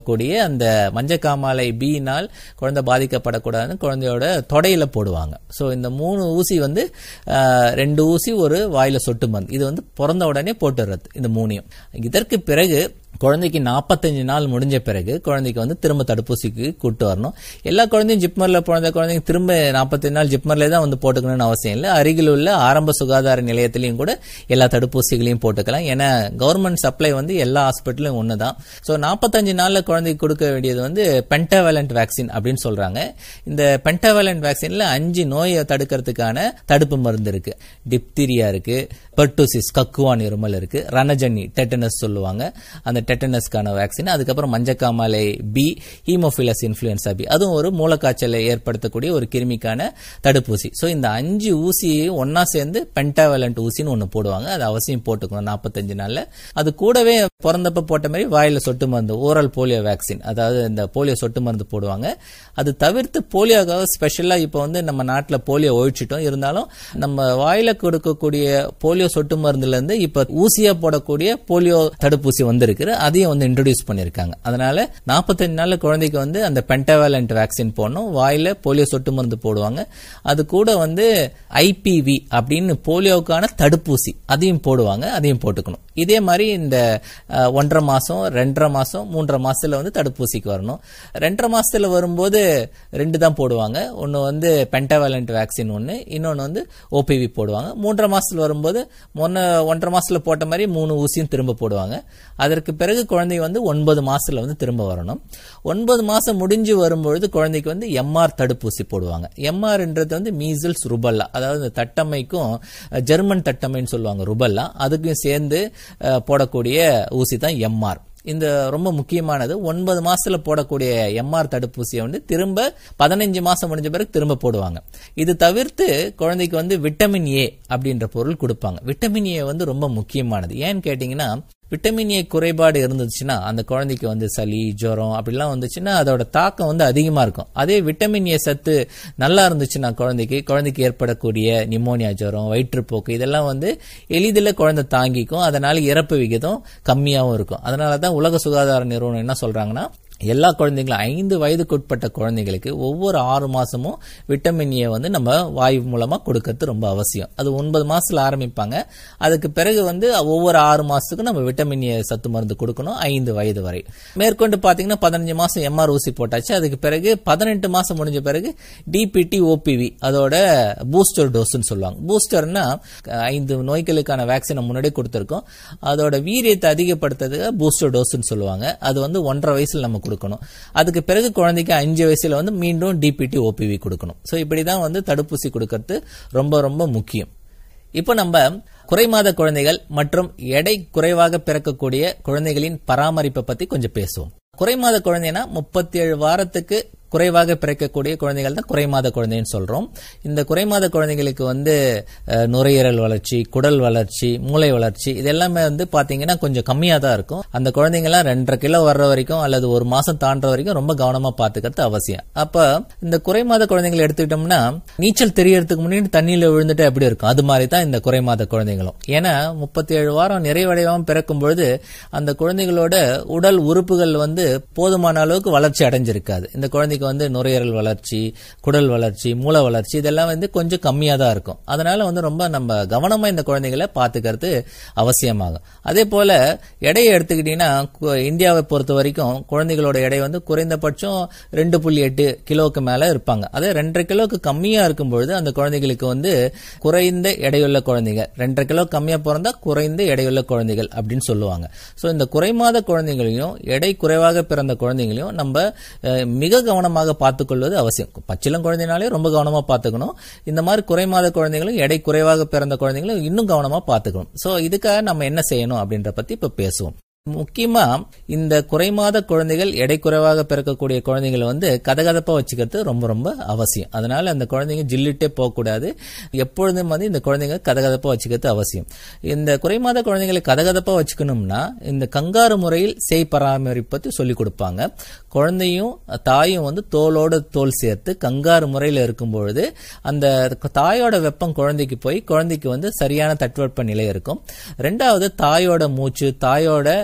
கூடிய அந்த மஞ்சக்காமாலை பீனால் குழந்தை பாதிக்கப்படக்கூடாதுன்னு குழந்தையோட தொடையில போடுவாங்க ஸோ இந்த மூணு ஊசி வந்து ஆஹ், ரெண்டு ஊசி ஒரு வாயில சொட்டு மருந்து இது வந்து பிறந்த உடனே போட்டுறது இந்த மூணையும் இதற்கு பிறகு குழந்தைக்கு நாற்பத்தஞ்சு நாள் முடிஞ்ச பிறகு குழந்தைக்கு வந்து திரும்ப தடுப்பூசிக்கு கூட்டு வரணும் எல்லா குழந்தையும் ஜிப்மர்ல பிறந்த குழந்தைங்க திரும்ப நாற்பத்தஞ்சு நாள் ஜிப்மர்ல தான் வந்து போட்டுக்கணும்னு அவசியம் இல்லை அருகில் உள்ள ஆரம்ப சுகாதார நிலையத்திலையும் கூட எல்லா தடுப்பூசிகளையும் போட்டுக்கலாம் ஏன்னா கவர்மெண்ட் சப்ளை வந்து எல்லா ஹாஸ்பிட்டலும் ஒன்று தான் ஸோ நாற்பத்தஞ்சு நாளில் குழந்தைக்கு கொடுக்க வேண்டியது வந்து பென்டாவேலண்ட் வேக்சின் அப்படின்னு சொல்றாங்க இந்த பென்டாவேலண்ட் வேக்சின்ல அஞ்சு நோயை தடுக்கிறதுக்கான தடுப்பு மருந்து இருக்கு டிப்தீரியா இருக்கு பெர்டூசிஸ் கக்குவான் இருமல் இருக்கு ரணஜன்னி டெட்டனஸ் சொல்லுவாங்க அந்த டெட்டனஸ்க்கான வேக்சின் அதுக்கப்புறம் மஞ்சக்காமாலை பி ஹீமோஃபிலஸ் இன்ஃபுளுன்சா பி அதுவும் ஒரு மூலக்காய்ச்சலை ஏற்படுத்தக்கூடிய ஒரு கிருமிக்கான தடுப்பூசி ஸோ இந்த அஞ்சு ஊசியையும் ஒன்னா சேர்ந்து பென்டாவேலண்ட் ஊசின்னு ஒன்று போடுவாங்க அது அவசியம் போட்டுக்கணும் நாற்பத்தஞ்சு நாள்ல அது கூடவே பிறந்தப்ப போட்ட மாதிரி வாயில சொட்டு மருந்து ஓரல் போலியோ வேக்சின் அதாவது இந்த போலியோ சொட்டு மருந்து போடுவாங்க அது தவிர்த்து போலியோக்காக ஸ்பெஷலா இப்போ வந்து நம்ம நாட்டில் போலியோ ஒழிச்சிட்டோம் இருந்தாலும் நம்ம வாயில கொடுக்கக்கூடிய போலியோ சொட்டு மருந்துல இருந்து இப்ப ஊசியா போடக்கூடிய போலியோ தடுப்பூசி வந்திருக்கு அதையும் வந்து இன்ட்ரோடியூஸ் பண்ணிருக்காங்க அதனால நாற்பத்தஞ்சு நாள்ல குழந்தைக்கு வந்து அந்த பென்டாவேலண்ட் வேக்சின் போடணும் வாயில போலியோ சொட்டு மருந்து போடுவாங்க அது கூட வந்து ஐபிவி அப்படின்னு போலியோவுக்கான தடுப்பூசி அதையும் போடுவாங்க அதையும் போட்டுக்கணும் இதே மாதிரி இந்த அஹ், ஒன்றரை மாசம் ரெண்டரை மாசம் மூன்றரை மாசத்துல வந்து தடுப்பூசிக்கு வரணும் ரெண்டரை மாசத்துல வரும்போது ரெண்டு தான் போடுவாங்க ஒன்னு வந்து பென்டாவேலண்ட் வேக்சின் ஒன்னு இன்னொன்னு வந்து ஓபிவி போடுவாங்க மூன்றரை மாசத்துல வரும்போது முன்ன ஒன்றரை மாசத்துல போட்ட மாதிரி மூணு ஊசியும் திரும்ப போடுவாங்க அதற்கு பிறகு குழந்தை வந்து ஒன்பது மாசத்துல வந்து திரும்ப வரணும் ஒன்பது மாசம் முடிஞ்சு வரும்பொழுது குழந்தைக்கு வந்து எம்ஆர் தடுப்பூசி போடுவாங்க எம்ஆர்ன்றது வந்து மீசல்ஸ் ருபல்லா அதாவது இந்த தட்டமைக்கும் அஹ், ஜெர்மன் தட்டமைன்னு சொல்லுவாங்க ருபல்லா அதுக்கும் சேர்ந்து அஹ், போடக்கூடிய ஊசி தான் எம்ஆர் இந்த ரொம்ப முக்கியமானது ஒன்பது மாசத்துல போடக்கூடிய எம்ஆர் தடுப்பூசியை வந்து திரும்ப பதினஞ்சு மாசம் முடிஞ்ச பிறகு திரும்ப போடுவாங்க இது தவிர்த்து குழந்தைக்கு வந்து விட்டமின் ஏ அப்படின்ற பொருள் கொடுப்பாங்க விட்டமின் ஏ வந்து ரொம்ப முக்கியமானது ஏன்னு கேட்டீங்கன்னா விட்டமின் ஏ குறைபாடு இருந்துச்சுன்னா அந்த குழந்தைக்கு வந்து சளி ஜுரம் அப்படிலாம் வந்துச்சுன்னா அதோட தாக்கம் வந்து அதிகமா இருக்கும் அதே விட்டமின் ஏ சத்து நல்லா இருந்துச்சுன்னா குழந்தைக்கு குழந்தைக்கு ஏற்படக்கூடிய நிமோனியா ஜுரம் வயிற்றுப்போக்கு இதெல்லாம் வந்து எளிதில் குழந்தை தாங்கிக்கும் அதனால இறப்பு விகிதம் கம்மியாகவும் இருக்கும் அதனால தான் உலக சுகாதார நிறுவனம் என்ன சொல்றாங்கன்னா எல்லா குழந்தைங்களும் ஐந்து வயதுக்குட்பட்ட குழந்தைங்களுக்கு ஒவ்வொரு ஆறு மாசமும் விட்டமின் ஏ வந்து நம்ம வாயு மூலமா கொடுக்கறது ரொம்ப அவசியம் அது ஒன்பது மாசத்துல ஆரம்பிப்பாங்க அதுக்கு பிறகு வந்து ஒவ்வொரு ஆறு மாசத்துக்கும் நம்ம விட்டமின் ஏ சத்து மருந்து கொடுக்கணும் ஐந்து வயது வரை மேற்கொண்டு பாத்தீங்கன்னா பதினஞ்சு மாசம் எம்ஆர் ஊசி போட்டாச்சு அதுக்கு பிறகு பதினெட்டு மாசம் முடிஞ்ச பிறகு டிபிடி ஓபிவி அதோட பூஸ்டர் டோஸ்ன்னு சொல்லுவாங்க பூஸ்டர்னா ஐந்து நோய்களுக்கான வேக்சினை முன்னாடியே கொடுத்துருக்கோம் அதோட வீரியத்தை அதிகப்படுத்துறதுக்கு பூஸ்டர் டோஸ்ன்னு சொல்லுவாங்க அது வந்து ஒன்றரை வயசுல நம்ம கொடுக்கணும் அதுக்கு பிறகு குழந்தைக்கு அஞ்சு வயசுல வந்து மீண்டும் டிபிடி ஓபிவி கொடுக்கணும் ஸோ இப்படிதான் வந்து தடுப்பூசி கொடுக்கறது ரொம்ப ரொம்ப முக்கியம் இப்போ நம்ம குறைமாத குழந்தைகள் மற்றும் எடை குறைவாக பிறக்கக்கூடிய குழந்தைகளின் பராமரிப்பை பத்தி கொஞ்சம் பேசுவோம் குறைமாத குழந்தைனா முப்பத்தி ஏழு வாரத்துக்கு குறைவாக பிறக்கக்கூடிய குழந்தைகள் தான் குறைமாத குழந்தைன்னு சொல்றோம் இந்த குறைமாத குழந்தைகளுக்கு வந்து அஹ், நுரையீரல் வளர்ச்சி குடல் வளர்ச்சி மூளை வளர்ச்சி இது எல்லாமே வந்து பாத்தீங்கன்னா கொஞ்சம் கம்மியா தான் இருக்கும் அந்த குழந்தைங்கலாம் ரெண்டரை கிலோ வர்ற வரைக்கும் அல்லது ஒரு மாசம் தாண்டுற வரைக்கும் ரொம்ப கவனமா பாத்துக்கிறது அவசியம் அப்ப இந்த குறைமாத குழந்தைகளை எடுத்துக்கிட்டோம்னா நீச்சல் தெரியறதுக்கு முன்னாடி தண்ணியில விழுந்துட்டு எப்படி இருக்கும் அது மாதிரி தான் இந்த குறைமாத குழந்தைகளும் ஏன்னா முப்பத்தி ஏழு வாரம் நிறைவடையாம பிறக்கும் பொழுது அந்த குழந்தைகளோட உடல் உறுப்புகள் வந்து போதுமான அளவுக்கு வளர்ச்சி அடைஞ்சிருக்காது இந்த குழந்தைக்கு வந்து நுரையீரல் வளர்ச்சி குடல் வளர்ச்சி மூளை வளர்ச்சி இதெல்லாம் வந்து கொஞ்சம் கம்மியா தான் இருக்கும் அதனால வந்து ரொம்ப நம்ம கவனமா இந்த குழந்தைகளை பாத்துக்கிறது அவசியமாகும் அதே போல எடையை எடுத்துக்கிட்டீங்கன்னா கு- இந்தியாவை பொறுத்த வரைக்கும் குழந்தைகளோட எடை வந்து குறைந்தபட்சம் ரெண்டு புள்ளி எட்டு கிலோவுக்கு மேல இருப்பாங்க அதே ரெண்டரை கிலோவுக்கு கம்மியா இருக்கும் பொழுது அந்த குழந்தைகளுக்கு வந்து குறைந்த எடையுள்ள குழந்தைகள் ரெண்டரை கிலோ கம்மியா பிறந்தா குறைந்த எடையுள்ள குழந்தைகள் அப்படின்னு சொல்லுவாங்க சோ இந்த குறைமாத குழந்தைகளையும் எடை குறைவாக பிறந்த குழந்தைகளையும் நம்ம அஹ், மிக கவனமாக பார்த்துக்கொள்வது அவசியம் பச்சிளம் குழந்தைனாலே ரொம்ப கவனமா பார்த்துக்கணும் இந்த மாதிரி குறைமாத குழந்தைகளும் எடை குறைவாக பிறந்த குழந்தைகளும் இன்னும் கவனமா பார்த்துக்கணும் சோ இதுக்காக நம்ம என்ன செய்யணும் அப்படின்ற பத்தி இப்ப பேசுவோம் முக்கியமா இந்த குறைமாத குழந்தைகள் எடை குறைவாக பிறக்கக்கூடிய குழந்தைகளை வந்து கதகதப்பா வச்சுக்கிறது ரொம்ப ரொம்ப அவசியம் அதனால அந்த குழந்தைங்க ஜில்லிட்டே போகக்கூடாது எப்பொழுதும் வந்து இந்த குழந்தைங்க கதகதப்பா வச்சுக்கிறது அவசியம் இந்த குறைமாத குழந்தைகளை கதகதப்பா வச்சுக்கணும்னா இந்த கங்காரு முறையில் செய் பராமரிப்பது சொல்லி கொடுப்பாங்க குழந்தையும் தாயும் வந்து தோலோட தோல் சேர்த்து கங்காரு முறையில் இருக்கும் பொழுது அந்த தாயோட வெப்பம் குழந்தைக்கு போய் குழந்தைக்கு வந்து சரியான தட்பவெப்ப நிலை இருக்கும் ரெண்டாவது தாயோட மூச்சு தாயோட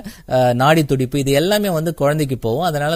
அஹ், நாடி துடிப்பு இது எல்லாமே வந்து குழந்தைக்கு போகும் அதனால